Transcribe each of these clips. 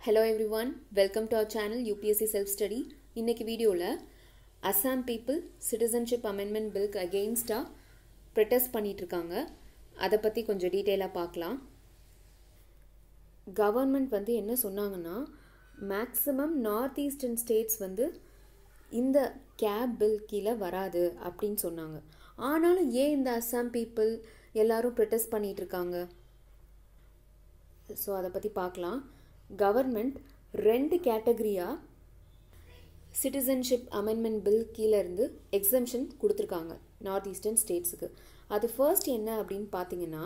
Hello everyone welcome to our channel UPSC self study இன்னைக்கு வீடியோவில் Assam people citizenship amendment பில்க்கு அகெயின்ஸ்டாக protest பண்ணிட்டு இருக்காங்க அதை பற்றி கொஞ்சம் டீட்டெயிலாக பார்க்கலாம் கவர்மெண்ட் வந்து என்ன சொன்னாங்கன்னா மேக்ஸிமம் நார்த் ஈஸ்டர்ன் ஸ்டேட்ஸ் வந்து இந்த கேப் பில் கீழே வராது அப்படின்னு சொன்னாங்க ஆனாலும் ஏன் இந்த அஸ்ஸாம் பீப்புள் எல்லாரும் ப்ரொட்டஸ்ட் பண்ணிட்டு இருக்காங்க ஸோ அதை பற்றி பார்க்கலாம் கவர்மெண்ட் ரெண்டு கேட்டகரியாக சிட்டிசன்ஷிப் அமெண்ட்மெண்ட் பில் கீழே இருந்து எக்ஸம்ஷன் கொடுத்துருக்காங்க நார்த் ஈஸ்டர்ன் ஸ்டேட்ஸுக்கு அது ஃபர்ஸ்ட் என்ன அப்படின்னு பார்த்தீங்கன்னா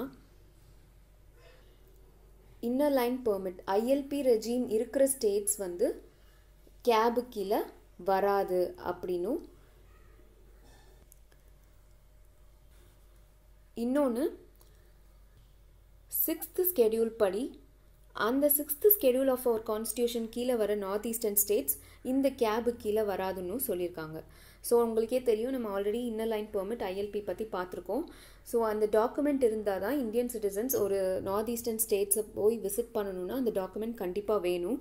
inner line permit ILP regime இருக்கிற ஸ்டேட்ஸ் வந்து கேபு கீழே வராது அப்படின்னும் இன்னொன்று சிக்ஸ்த்து ஸ்கெடியூல் படி அந்த sixth schedule of our constitution கீழே வர நார்த் ஈஸ்டர்ன் ஸ்டேட்ஸ் இந்த கேபு கீழே வராதுன்னு சொல்லியிருக்காங்க ஸோ உங்களுக்கே தெரியும் நம்ம already inner line permit ILP பற்றி பார்த்துருக்கோம் ஸோ அந்த டாக்குமெண்ட் இருந்தால் தான் இந்தியன் சிட்டிசன்ஸ் ஒரு நார்த் ஈஸ்டர்ன் ஸ்டேட்ஸை போய் விசிட் பண்ணணும்னா அந்த டாக்குமெண்ட் கண்டிப்பாக வேணும்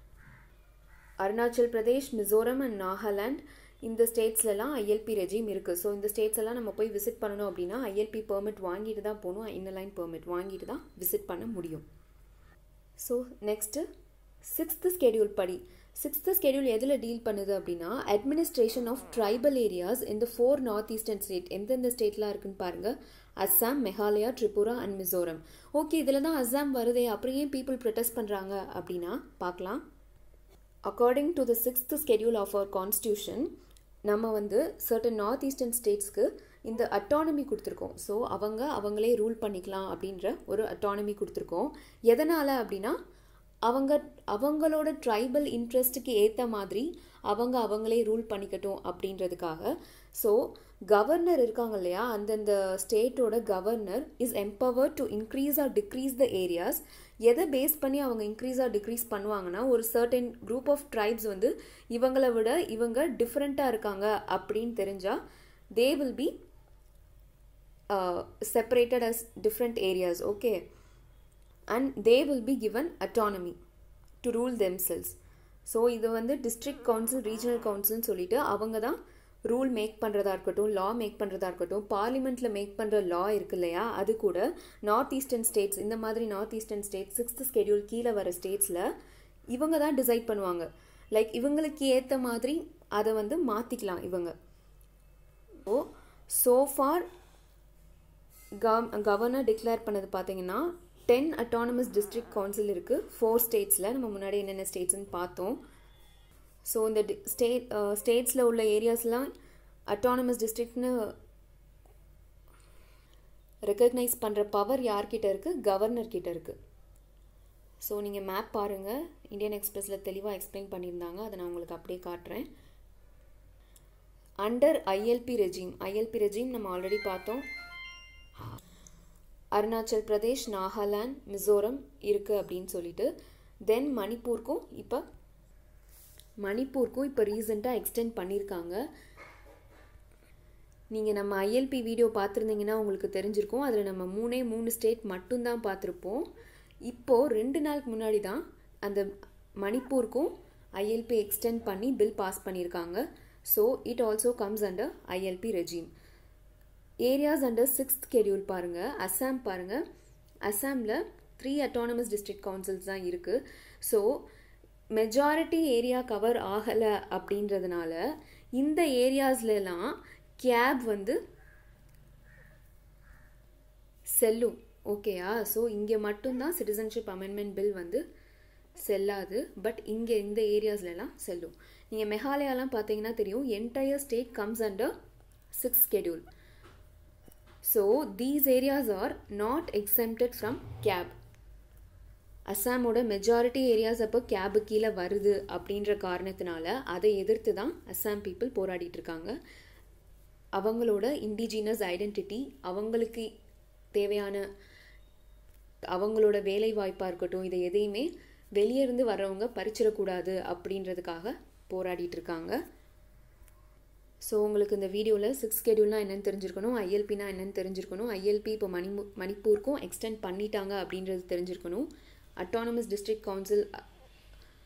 அருணாச்சல் பிரதேஷ் மிசோரம் அண்ட் நாகாலாண்ட் இந்த ஸ்டேட்ஸ்லலாம் ஐஎல்பி ரெஜிம் இருக்குது ஸோ இந்த ஸ்டேட்ஸ் எல்லாம் நம்ம போய் விசிட் பண்ணணும் அப்படின்னா ஐஎல்பி பெர்மிட் வாங்கிட்டு தான் போகணும் இன்னர் லைன் பெர்மிட் வாங்கிட்டு தான் விசிட் பண்ண முடியும் ஸோ நெக்ஸ்ட்டு சிக்ஸ்த்து ஸ்கெடியூல் படி சிக்ஸ்த்து ஸ்கெடியூல் எதில் டீல் பண்ணுது அப்படின்னா அட்மினிஸ்ட்ரேஷன் ஆஃப் ட்ரைபல் ஏரியாஸ் இந்த ஃபோர் நார்த் ஈஸ்டர்ன் ஸ்டேட் எந்தெந்த ஸ்டேட்லாம் இருக்குன்னு பாருங்கள் அஸ்ஸாம் மெகாலயா திரிபுரா அண்ட் மிசோரம் ஓகே இதில் தான் அஸ்ஸாம் வருதே அப்புறம் ஏன் பீப்புள் ப்ரொட்டஸ்ட் பண்ணுறாங்க அப்படின்னா பார்க்கலாம் according to the sixth schedule of our constitution நம்ம வந்து சர்டன் நார்த் ஈஸ்டர்ன் ஸ்டேட்ஸ்க்கு இந்த அட்டானமி கொடுத்துருக்கோம் ஸோ அவங்க அவங்களே ரூல் பண்ணிக்கலாம் அப்படின்ற ஒரு அட்டானமி கொடுத்துருக்கோம் எதனால் அப்படின்னா அவங்க அவங்களோட ட்ரைபல் இன்ட்ரெஸ்ட்டுக்கு ஏற்ற மாதிரி அவங்க அவங்களே ரூல் பண்ணிக்கட்டும் அப்படின்றதுக்காக ஸோ கவர்னர் இருக்காங்க இல்லையா அந்தந்த ஸ்டேட்டோட governor is empower to increase or decrease the areas எதை பேஸ் பண்ணி அவங்க இன்க்ரீஸ் ஆர் டிக்ரீஸ் பண்ணுவாங்கன்னா ஒரு சர்டன் குரூப் ஆஃப் ட்ரைப்ஸ் வந்து இவங்களை விட இவங்க டிஃப்ரெண்ட்டாக இருக்காங்க அப்படின்னு தெரிஞ்சால் they will be separated as different areas okay and they will be given autonomy to rule themselves so இது வந்து டிஸ்ட்ரிக்ட் கவுன்சில் ரீஜனல் கவுன்சில்னு சொல்லிட்டு அவங்க தான் ரூல் மேக் பண்ணுறதா இருக்கட்டும் லா மேக் பண்ணுறதா இருக்கட்டும் பார்லிமெண்ட்டில் மேக் பண்ணுற லா இருக்கு இல்லையா அது கூட நார்த் ஈஸ்டர்ன் ஸ்டேட்ஸ் இந்த மாதிரி north eastern states sixth schedule கீழே வர ஸ்டேட்ஸில் இவங்க தான் டிசைட் பண்ணுவாங்க லைக் இவங்களுக்கு ஏற்ற மாதிரி அதை வந்து மாற்றிக்கலாம் இவங்க oh so far governor declare பண்ணது பார்த்தீங்கன்னா டென் அட்டானமஸ் டிஸ்ட்ரிக்ட் கவுன்சில் இருக்குது ஃபோர் ஸ்டேட்ஸில் நம்ம முன்னாடி என்னென்ன ஸ்டேட்ஸ்னு பார்த்தோம் ஸோ இந்த ஸ்டேட் ஸ்டேட்ஸில் உள்ள ஏரியாஸ்லாம் அட்டானமஸ் டிஸ்ட்ரிக்ட்னு ரெக்கக்னைஸ் பண்ணுற பவர் யார்கிட்ட இருக்குது கவர்னர் கிட்ட இருக்குது ஸோ நீங்கள் மேப் பாருங்கள் இந்தியன் எக்ஸ்பிரஸில் தெளிவாக எக்ஸ்பிளைன் பண்ணியிருந்தாங்க அதை நான் உங்களுக்கு அப்படியே காட்டுறேன் under ILP regime ILP regime நம்ம ஆல்ரெடி பார்த்தோம் அருணாச்சல் பிரதேஷ் நாகாலாந்து மிசோரம் இருக்குது அப்படின்னு சொல்லிட்டு தென் மணிப்பூருக்கும் இப்போ மணிப்பூருக்கும் இப்போ ரீசெண்டாக எக்ஸ்டெண்ட் பண்ணியிருக்காங்க நீங்கள் நம்ம ஐஎல்பி வீடியோ பார்த்துருந்தீங்கன்னா உங்களுக்கு தெரிஞ்சிருக்கும் அதில் நம்ம மூணே மூணு ஸ்டேட் மட்டும்தான் பார்த்துருப்போம் இப்போது ரெண்டு நாளுக்கு முன்னாடி தான் அந்த மணிப்பூருக்கும் ஐஎல்பி எக்ஸ்டெண்ட் பண்ணி பில் பாஸ் பண்ணியிருக்காங்க so it also comes under ILP regime areas under sixth schedule பாருங்கள் அஸ்ஸாம் பாருங்கள் அஸ்ஸாமில் த்ரீ அட்டானமஸ் டிஸ்ட்ரிக்ட் கவுன்சில்ஸ் தான் இருக்குது ஸோ மெஜாரிட்டி ஏரியா கவர் ஆகலை அப்படின்றதுனால இந்த ஏரியாஸ்லாம் கேப் வந்து செல்லும் ஓகேயா ஸோ இங்கே மட்டும்தான் சிட்டிசன்ஷிப் அமெண்ட்மெண்ட் பில் வந்து செல்லாது பட் இங்கே இந்த ஏரியாஸ்லலாம் செல்லும் நீங்கள் மெகாலயாலாம் பார்த்தீங்கன்னா தெரியும் entire state comes under six schedule so these areas are not exempted from CAB அஸ்ஸாமோட மெஜாரிட்டி ஏரியாஸ் அப்போ கேபு கீழே வருது அப்படின்ற காரணத்தினால அதை எதிர்த்து தான் அஸ்ஸாம் பீப்புள் போராடிட்டு இருக்காங்க அவங்களோட இண்டிஜினஸ் ஐடென்டிட்டி அவங்களுக்கு தேவையான அவங்களோட வேலை வாய்ப்பாக இருக்கட்டும் இதை எதையுமே வெளியே இருந்து வர்றவங்க பறிச்சிடக்கூடாது அப்படின்றதுக்காக போராடிட்டு இருக்காங்க ஸோ உங்களுக்கு இந்த வீடியோவில் சிக்ஸ் ஸ்கெடியூல்னா என்னென்னு தெரிஞ்சிருக்கணும் ஐஎல்பினா என்னென்னு தெரிஞ்சிருக்கணும் ஐஎல்பி இப்போ மணி மணிப்பூருக்கும் எக்ஸ்டெண்ட் பண்ணிட்டாங்க அப்படின்றது தெரிஞ்சிருக்கணும் அட்டானமஸ் டிஸ்ட்ரிக்ட் கவுன்சில்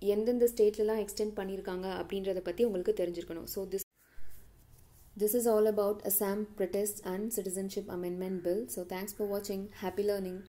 எந்தெந்த ஸ்டேட்லலாம் எக்ஸ்டெண்ட் பண்ணியிருக்காங்க அப்படின்றத பற்றி உங்களுக்கு தெரிஞ்சிருக்கணும் so this This is all about Assam Protest and Citizenship Amendment Bill. So thanks for watching. Happy learning.